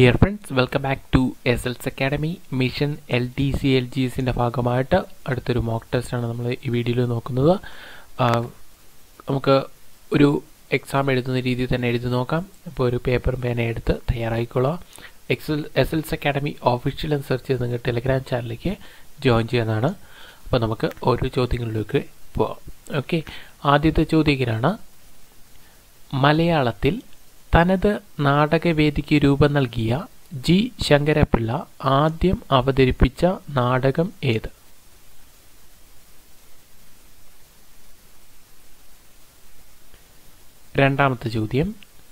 dear friends welcome back to S L's academy mission L T C L G എസിൻ്റെ ഭാഗമായിട്ട് അടുത്തൊരു mock ടെസ്റ്റാണ് നമ്മൾ ഈ വീഡിയോയിൽ നോക്കുന്നത് ആ, നമുക്ക് ഒരു എക്സാം എഴുതുന്ന രീതിയിൽ തന്നെ എഴുതി നോക്കാം അപ്പോൾ ഒരു പേപ്പറും പേന എടുത്ത് തയ്യാറായിക്കൊള്ളുക Excel S L's academy official എന്ന് സെർച്ച് ചെയ്ത് നിങ്ങൾക്ക് ടെലിഗ്രാം ചാനലിലേക്ക് ജോയിൻ ചെയ്യുന്നതാണ് അപ്പോൾ നമുക്ക് ഓരോ ചോദ്യങ്ങളിലേക്ക് പോവാം ഓക്കെ ആദ്യത്തെ ചോദ്യത്തിനാണ് മലയാളത്തിൽ തനത് നാടകവേദിക്ക് രൂപം നൽകിയ ജി ശങ്കരപിള്ള ആദ്യം അവതരിപ്പിച്ച നാടകം ഏത് രണ്ടാമത്തെ ചോദ്യം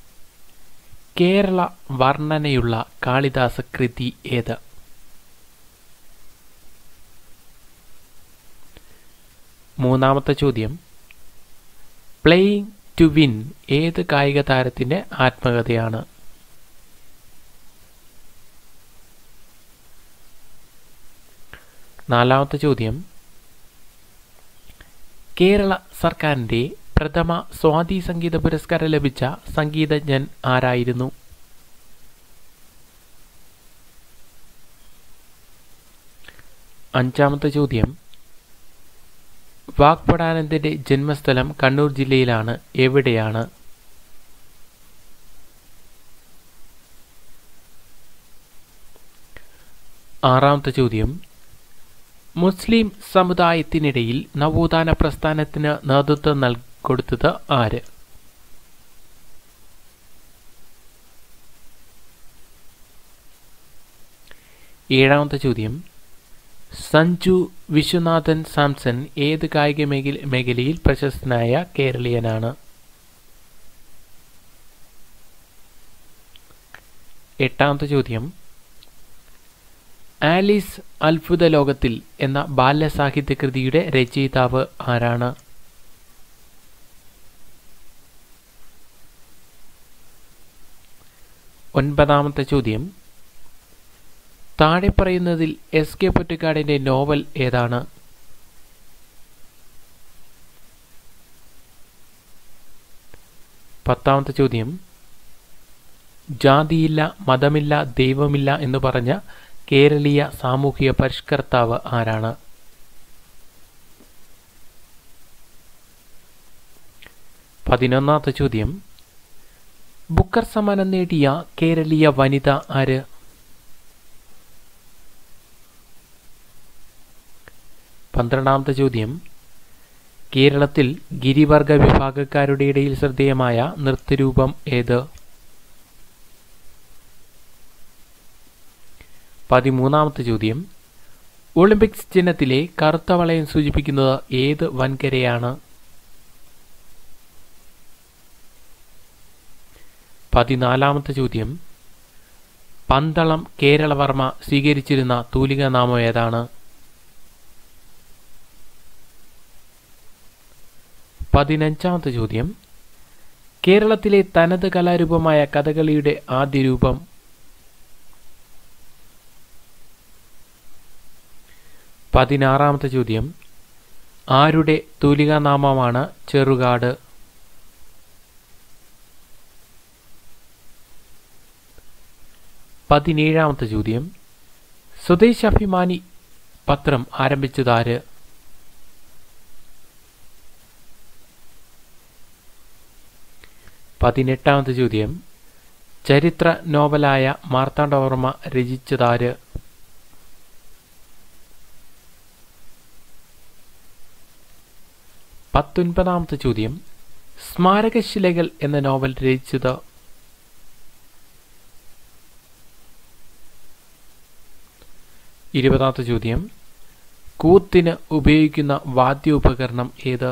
കേരള വർണ്ണനയുള്ള കാളിദാസ കൃതി ഏത് മൂന്നാമത്തെ ചോദ്യം പ്ലേയിങ് ടു വിൻ ഏത് കായിക താരത്തിന്റെ ആത്മകഥയാണ് നാലാമത്തെ ചോദ്യം കേരള സർക്കാരിന്റെ പ്രഥമ സ്വാതി സംഗീത പുരസ്കാരം ലഭിച്ച സംഗീതജ്ഞൻ ആരായിരുന്നു അഞ്ചാമത്തെ ചോദ്യം വാഗ്പടാനന്ദന്റെ ജന്മസ്ഥലം കണ്ണൂർ ജില്ലയിലാണ് എവിടെയാണ് ആറാമത്തെ ചോദ്യം മുസ്ലിം സമുദായത്തിനിടയിൽ നവോത്ഥാന പ്രസ്ഥാനത്തിന് നേതൃത്വം നൽ കൊടുത്തത് ആര് ഏഴാമത്തെ ചോദ്യം സഞ്ജു വിശ്വനാഥൻ സാംസൺ ഏത് കായിക മേഖല മേഖലയിൽ പ്രശസ്തനായ കേരളീയനാണ് എട്ടാമത്തെ ചോദ്യം ആലീസ് അത്ഭുത ലോകത്തിൽ എന്ന ബാല്യസാഹിത്യ കൃതിയുടെ രചയിതാവ് ആരാണ് ഒൻപതാമത്തെ ചോദ്യം താഴെ പറയുന്നതിൽ എസ് കെ പൊറ്റക്കാടിന്റെ നോവൽ ഏതാണ് പത്താമത്തെ ചോദ്യം ജാതിയില്ല മതമില്ല ദൈവമില്ല എന്ന് പറഞ്ഞ കേരളീയ സാമൂഹിക പരിഷ്കർത്താവ് ആരാണ് പതിനൊന്നാമത്തെ ചോദ്യം ബുക്കർ സമ്മാനം നേടിയ കേരളീയ വനിത ആര് പന്ത്രണ്ടാമത്തെ ചോദ്യം കേരളത്തിൽ ഗിരിവർഗ വിഭാഗക്കാരുടെ ഇടയിൽ ശ്രദ്ധേയമായ നൃത്തരൂപം ഏത് പതിമൂന്നാമത്തെ ചോദ്യം ഒളിമ്പിക്സ് ചിഹ്നത്തിലെ കറുത്ത വളയം സൂചിപ്പിക്കുന്നത് ഏത് വൻകരയാണ് പതിനാലാമത്തെ ചോദ്യം പന്തളം കേരളവർമ്മ സ്വീകരിച്ചിരുന്ന തൂലിക നാമം ഏതാണ് പതിനഞ്ചാമത്തെ ചോദ്യം കേരളത്തിലെ തനത് കലാരൂപമായ കഥകളിയുടെ ആദ്യ രൂപം പതിനാറാമത്തെ ചോദ്യം ആരുടെ തൂലികാനാമമാണ് ചെറുകാട് പതിനേഴാമത്തെ ചോദ്യം സ്വദേശാഭിമാനി പത്രം ആരംഭിച്ചതാര് പതിനെട്ടാമത്തെ ചോദ്യം ചരിത്ര നോവലായ മാർത്താണ്ഡവർമ്മ രചിച്ചതാര് പത്തൊൻപതാമത്തെ ചോദ്യം സ്മാരകശിലകൾ എന്ന നോവൽ രചിച്ചത് ഇരുപതാമത്തെ ചോദ്യം കൂത്തിന് ഉപയോഗിക്കുന്ന വാദ്യ ഉപകരണം ഏത്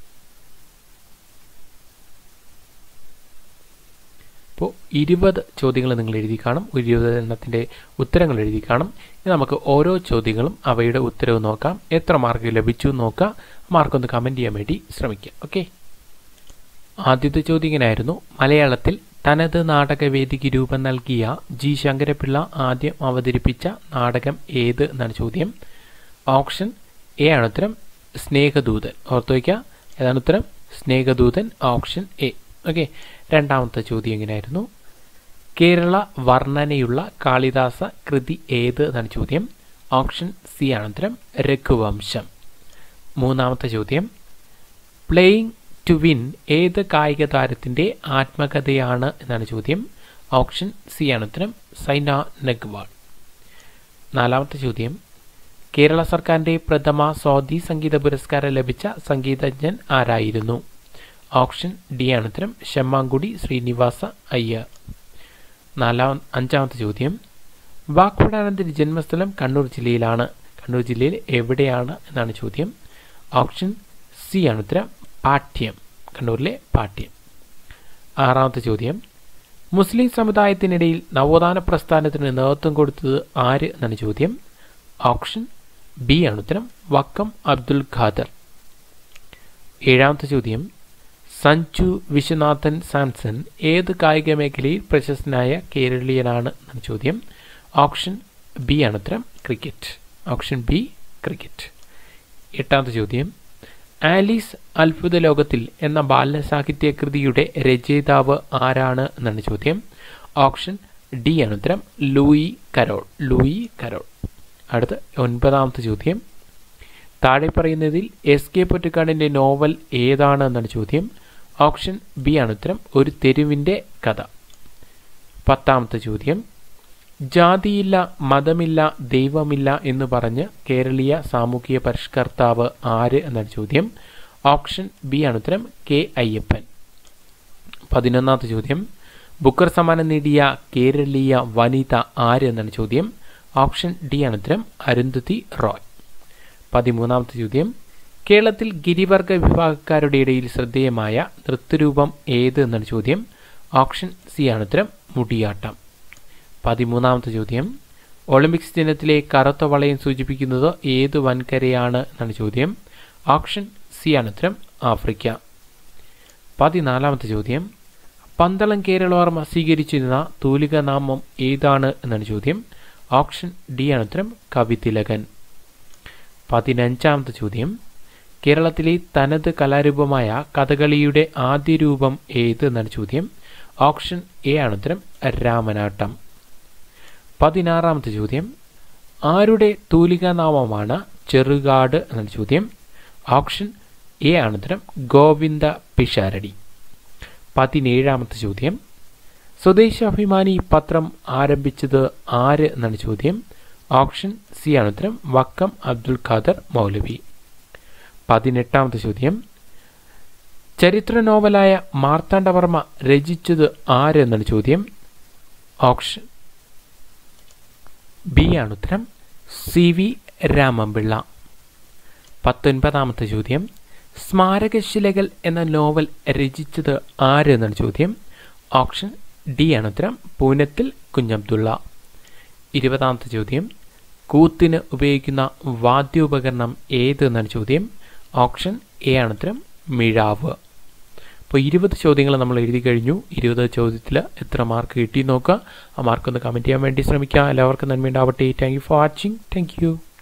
അപ്പോൾ ഇരുപത് ചോദ്യങ്ങൾ നിങ്ങൾ എഴുതി കാണും ഒരു ഇരുപത് എണ്ണത്തിൻ്റെ ഉത്തരങ്ങൾ എഴുതി കാണും ഇനി നമുക്ക് ഓരോ ചോദ്യങ്ങളും അവയുടെ ഉത്തരവ് നോക്കാം എത്ര മാർക്ക് ലഭിച്ചു എന്ന് നോക്കാം മാർക്കൊന്ന് കമൻറ്റ് ചെയ്യാൻ വേണ്ടി ശ്രമിക്കുക ഓക്കെ ആദ്യത്തെ ചോദ്യം ഇങ്ങനെയായിരുന്നു മലയാളത്തിൽ തനത് നാടകവേദിക്ക് രൂപം നൽകിയ ജി ശങ്കരപിള്ള ആദ്യം അവതരിപ്പിച്ച നാടകം ഏത് എന്നാണ് ചോദ്യം ഓപ്ഷൻ എ ആണ് ഉത്തരം സ്നേഹദൂതൻ ഓർത്തു വയ്ക്കുക ഏതാണ് ഉത്തരം സ്നേഹദൂതൻ ഓപ്ഷൻ എ ഓക്കെ രണ്ടാമത്തെ ചോദ്യം എങ്ങനെയായിരുന്നു കേരള വർണ്ണനയുള്ള കാളിദാസ കൃതി ഏത് എന്നാണ് ചോദ്യം ഓപ്ഷൻ സി ആണ് ഉത്തരം രഘുവംശം മൂന്നാമത്തെ ചോദ്യം പ്ലേയിങ് ടു വിൻ ഏത് കായിക താരത്തിന്റെ ആത്മകഥയാണ് എന്നാണ് ചോദ്യം ഓപ്ഷൻ സി ആണ് ഉത്തരം സൈന നെഗ്വാൾ നാലാമത്തെ ചോദ്യം കേരള സർക്കാരിന്റെ പ്രഥമ സ്വാതി സംഗീത പുരസ്കാരം ലഭിച്ച സംഗീതജ്ഞൻ ആരായിരുന്നു ഓപ്ഷൻ ഡി ആണ് ഉത്തരം ശമ്മാങ്കുടി ശ്രീനിവാസ അയ്യർ നാലാം അഞ്ചാമത്തെ ചോദ്യം വാക്പടാനന്ദന്റെ ജന്മസ്ഥലം കണ്ണൂർ ജില്ലയിലാണ് കണ്ണൂർ ജില്ലയിൽ എവിടെയാണ് എന്നാണ് ചോദ്യം ഓപ്ഷൻ സി ആണ് ഉത്തരം പാഠ്യം കണ്ണൂരിലെ പാഠ്യം ആറാമത്തെ ചോദ്യം മുസ്ലിം സമുദായത്തിനിടയിൽ നവോത്ഥാന പ്രസ്ഥാനത്തിന് നേതൃത്വം കൊടുത്തത് ആര് എന്നാണ് ചോദ്യം ഓപ്ഷൻ ബി ആണ് ഉത്തരം വക്കം അബ്ദുൽ ഖാദർ ഏഴാമത്തെ ചോദ്യം സഞ്ജു വിശ്വനാഥൻ സാംസൺ ഏത് കായിക മേഖലയിൽ പ്രശസ്തനായ കേരളീയനാണ് എന്നാണ് ചോദ്യം ഓപ്ഷൻ ബി ആണ് ഉത്തരം ക്രിക്കറ്റ് ഓപ്ഷൻ ബി ക്രിക്കറ്റ് എട്ടാമത്തെ ചോദ്യം ആലീസ് അത്ഭുത ലോകത്തിൽ എന്ന ബാലസാഹിത്യ കൃതിയുടെ രചയിതാവ് ആരാണ് എന്നാണ് ചോദ്യം ഓപ്ഷൻ ഡി ആണ് ഉത്തരം ലൂയി കരോൾ ലൂയി കരോൾ അടുത്ത ഒൻപതാമത്തെ ചോദ്യം താഴെ പറയുന്നതിൽ എസ് കെ പൊറ്റക്കാടിന്റെ നോവൽ ഏതാണ് എന്നാണ് ചോദ്യം ഓപ്ഷൻ ബി ആണ് ഉത്തരം ഒരു തെരുവിന്റെ കഥ പത്താമത്തെ ചോദ്യം ജാതിയില്ല മതമില്ല ദൈവമില്ല എന്ന് പറഞ്ഞ് കേരളീയ സാമൂഹിക പരിഷ്കർത്താവ് ആര് എന്നാണ് ചോദ്യം ഓപ്ഷൻ ബി ആണ് ഉത്തരം കെ അയ്യപ്പൻ പതിനൊന്നാമത്തെ ചോദ്യം ബുക്കർ സമ്മാനം നേടിയ കേരളീയ വനിത ആര് എന്നാണ് ചോദ്യം ഓപ്ഷൻ ഡി ആണ് ഉത്തരം അരുന്ധതി റോയ് പതിമൂന്നാമത്തെ ചോദ്യം കേരളത്തിൽ ഗിരിവർഗ വിഭാഗക്കാരുടെ ഇടയിൽ ശ്രദ്ധേയമായ നൃത്തരൂപം ഏത് എന്നാണ് ചോദ്യം ഓപ്ഷൻ സി ആണ് ഉത്തരം മുടിയാട്ടം പതിമൂന്നാമത്തെ ചോദ്യം ഒളിമ്പിക്സ് ദിനത്തിലെ കറുത്ത വളയം സൂചിപ്പിക്കുന്നത് ഏത് വൻകരയാണ് എന്നാണ് ചോദ്യം ഓപ്ഷൻ സി ആണ് ഉത്തരം ആഫ്രിക്ക പതിനാലാമത്തെ ചോദ്യം പന്തളം കേരളവർമ്മ സ്വീകരിച്ചിരുന്ന തൂലിക നാമം ഏതാണ് എന്നാണ് ചോദ്യം ഓപ്ഷൻ ഡി ആണ് ഉത്തരം കവിതിലകൻ പതിനഞ്ചാമത്തെ ചോദ്യം കേരളത്തിലെ തനത് കലാരൂപമായ കഥകളിയുടെ ആദ്യ രൂപം ഏത് എന്നാണ് ചോദ്യം ഓപ്ഷൻ എ ആണ് ഉത്തരം രാമനാട്ടം പതിനാറാമത്തെ ചോദ്യം ആരുടെ തൂലികാനാമമാണ് ചെറുകാട് എന്നാണ് ചോദ്യം ഓപ്ഷൻ എ ആണ് ഉത്തരം ഗോവിന്ദ പിഷാരടി പതിനേഴാമത്തെ ചോദ്യം സ്വദേശാഭിമാനി പത്രം ആരംഭിച്ചത് ആര് എന്നാണ് ചോദ്യം ഓപ്ഷൻ സി ആണ് ഉത്തരം വക്കം അബ്ദുൽ ഖാദർ മൗലവി പതിനെട്ടാമത്തെ ചോദ്യം ചരിത്ര നോവലായ മാർത്താണ്ഡവർമ്മ രചിച്ചത് ആര് എന്നാണ് ചോദ്യം ഓപ്ഷൻ ബി ആണ് ഉത്തരം സി വി രാമൻപിള്ള പത്തൊൻപതാമത്തെ ചോദ്യം സ്മാരകശിലകൾ എന്ന നോവൽ രചിച്ചത് ആര് എന്നാണ് ചോദ്യം ഓപ്ഷൻ ഡി ആണ് ഉത്തരം പൂനത്തിൽ കുഞ്ഞബ്ദുള്ള ഇരുപതാമത്തെ ചോദ്യം കൂത്തിന് ഉപയോഗിക്കുന്ന വാദ്യോപകരണം ഏത് എന്നാണ് ചോദ്യം ഓപ്ഷൻ എ ആണ് ഉത്തരം മിഴാവ് അപ്പോൾ ഇരുപത് ചോദ്യങ്ങൾ നമ്മൾ എഴുതി കഴിഞ്ഞു ഇരുപത് ചോദ്യത്തിൽ എത്ര മാർക്ക് കിട്ടി നോക്കുക ആ മാർക്ക് ഒന്ന് കമൻറ്റ് ചെയ്യാൻ വേണ്ടി ശ്രമിക്കുക എല്ലാവർക്കും നന്മയുണ്ടാവട്ടെ thank you for watching thank U